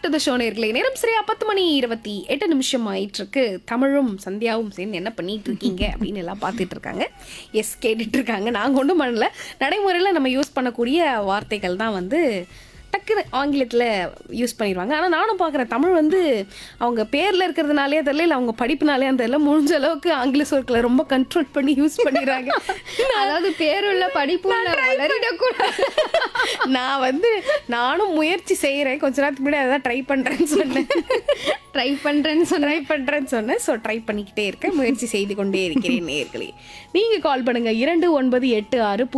to the show நேர்களே நேரம் சரியா பத்து மணி இருபத்தி எட்டு நிமிஷம் ஆயிட்டு இருக்கு தமிழும் சந்தியாவும் சேர்ந்து என்ன பண்ணிட்டு இருக்கீங்க அப்படின்னு எல்லாம் பார்த்துட்டு இருக்காங்க எஸ் கேட்டுட்டு இருக்காங்க நாங்கள் ஒன்றும் பண்ணல நடைமுறையில் நம்ம யூஸ் பண்ணக்கூடிய வார்த்தைகள் தான் வந்து டக்குன்னு ஆங்கிலத்தில் யூஸ் பண்ணிடுவாங்க ஆனால் நானும் பார்க்குறேன் தமிழ் வந்து அவங்க பேரில் இருக்கிறதுனாலே தெரியல இல்லை அவங்க படிப்புனாலே தெரியல முடிஞ்ச அளவுக்கு ஆங்கில சொற்களை ரொம்ப கண்ட்ரோல் பண்ணி யூஸ் பண்ணிடுறாங்க அதாவது பேருள்ள படிப்பு வளரிடக்கூடாது நான் வந்து நானும் முயற்சி செய்கிறேன் கொஞ்ச நேரத்துக்கு முன்னாடி அதான் ட்ரை பண்ணுறேன்னு சொன்னேன் ட்ரை பண்றேன்னு சொன்ன ட்ரை பண்ணுறேன்னு சொன்னேன் ஸோ ட்ரை பண்ணிக்கிட்டே இருக்கேன் முயற்சி செய்து கொண்டே இருக்கிறேன் நேர்களே நீங்கள் கால் பண்ணுங்கள் இரண்டு ஒன்பது எட்டு ஆறு